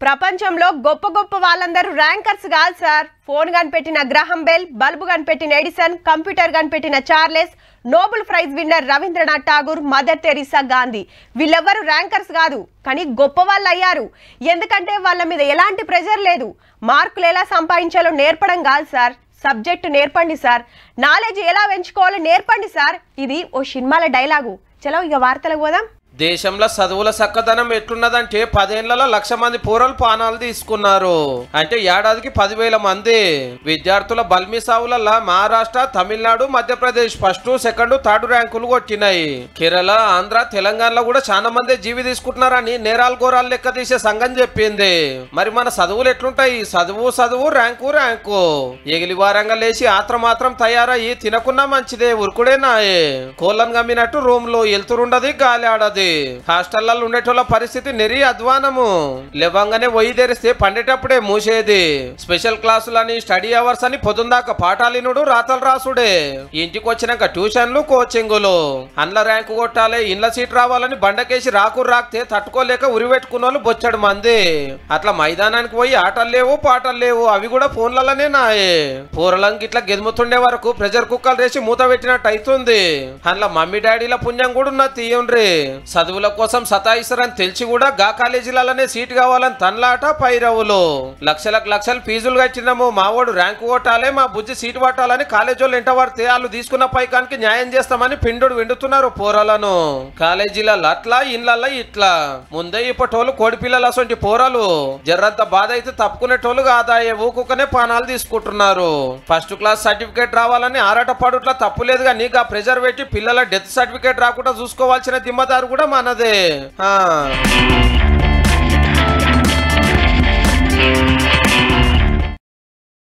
ప్రపంచంలో గొప్ప గొప్ప వాళ్ళందరూ ర్యాంకర్స్ కాదు సార్ ఫోన్ కనిపెట్టిన గ్రహం బెల్ బల్బు కనిపెట్టిన ఎడిసన్ కంప్యూటర్ కనిపెట్టిన Charles Nobel prize winner Rabindranath Tagore Mother Teresa Gandhi వీళ్ళెవ్వరు ర్యాంకర్స్ కాదు కానీ గొప్ప వాళ్ళు అయ్యారు ఎందుకంటే వాళ్ళ మీద ఎలాంటి ప్రెజర్ లేదు మార్కులు ఎలా సంపాదించాలో నేర్పడం కాదు సార్ సబ్జెక్టు నేర్పండి సార్ నాలెడ్జ్ ఎలా పెంచుకోవాలో నేర్పండి సార్ ఇది ఓ సినిమాల డైలాగు చలో ఇక వార్తలకు పోదాం దేశంలో చదువుల చక్కదనం ఎట్లున్నదంటే పదేళ్లలో లక్ష మంది పూరలు పానాలు తీసుకున్నారు అంటే ఏడాదికి పదివేల మంది విద్యార్థుల బల్మి సావులలో Maharashtra Tamil Nadu Madhya Pradesh first second third ర్యాంకులు కొట్టినాయి కేరళ ఆంధ్ర తెలంగాణలో కూడా చాలా మంది జీవి తీసుకుంటున్నారని నేరాలు ఘోరాలు లెక్క తీసే సంఘం చెప్పింది మరి మన చదువులు ఎట్లుంటాయి చదువు చదువు ర్యాంకు ర్యాంకు ఎగిలి వారంగా లేచి ఆత్రం మాత్రం తయారయ్యి తినకున్నా మంచిదే ఉరుకుడే నాయే కోళ్ళను గమ్మినట్టు రూమ్ లో ఎలుతురుండది గాలి ఆడది హాస్టళ్లలో ఉండేటోళ్ళ పరిస్థితి నెరి అధ్వానము లేవంగానే ఒయ్యి తెరిస్తే పండేటప్పుడే మూసేది స్పెషల్ క్లాసులని స్టడీ అవర్స్ అని పొద్దుందాకా పాఠాలినుడు రాతలు రాసుడే ఇంటికి వచ్చినాక ట్యూషన్లు కోచింగులు అండ్ల ర్యాంకు కొట్టాలి ఇండ్ల సీట్ రావాలని బండకేసి రాకు రాకితే తట్టుకోలేక ఉరి పెట్టుకున్న వాళ్ళు బొచ్చడు మంది అట్లా మైదానానికి పోయి ఆటలు లేవు పాటలు లేవు అవి కూడా ఫోన్లలోనే నాయే పూరలంకి ఇట్లా గెదుముతుండే వరకు ప్రెజర్ కుక్కలు రేసి మూత పెట్టినట్టు అవుతుంది అందులో మమ్మీ డాడీల పుణ్యం కూడా ఉన్న తీయండ్రి చదువుల కోసం సతాయిస్తారని తెలిసి కూడా గా కాలేజీలలోనే సీట్ కావాలని తన్లాట పైరవులు లక్షలకు లక్షలు ఫీజులు కట్టినాము మావాడు ర్యాంకు కొట్టాలి మా బుజ్జి సీట్ పట్టాలని కాలేజీ వాళ్ళు ఎంట పడితే వాళ్ళు తీసుకున్న పైకానికి న్యాయం చేస్తామని పిండుడు విండుతున్నారు పోరాలను కాలేజీలలో అట్లా ఇండ్లల్లో ఇట్లా ముందే ఇప్పటోళ్ళు కోడి పిల్లలు అసొంటి పోరాలు జర్రంత బాధ అయితే తప్పుకునేటోళ్ళు కాదాయే ఊకుకనే పానాలు తీసుకుంటున్నారు ఫస్ట్ క్లాస్ సర్టిఫికేట్ రావాలని ఆరాట పడుట్లా తప్పు లేదు కానీ ఆ ప్రెజర్ పెట్టి పిల్లల డెత్ సర్టిఫికేట్ రాకుండా చూసుకోవాల్సిన దిమ్మదారు కూడా మనదే ఆ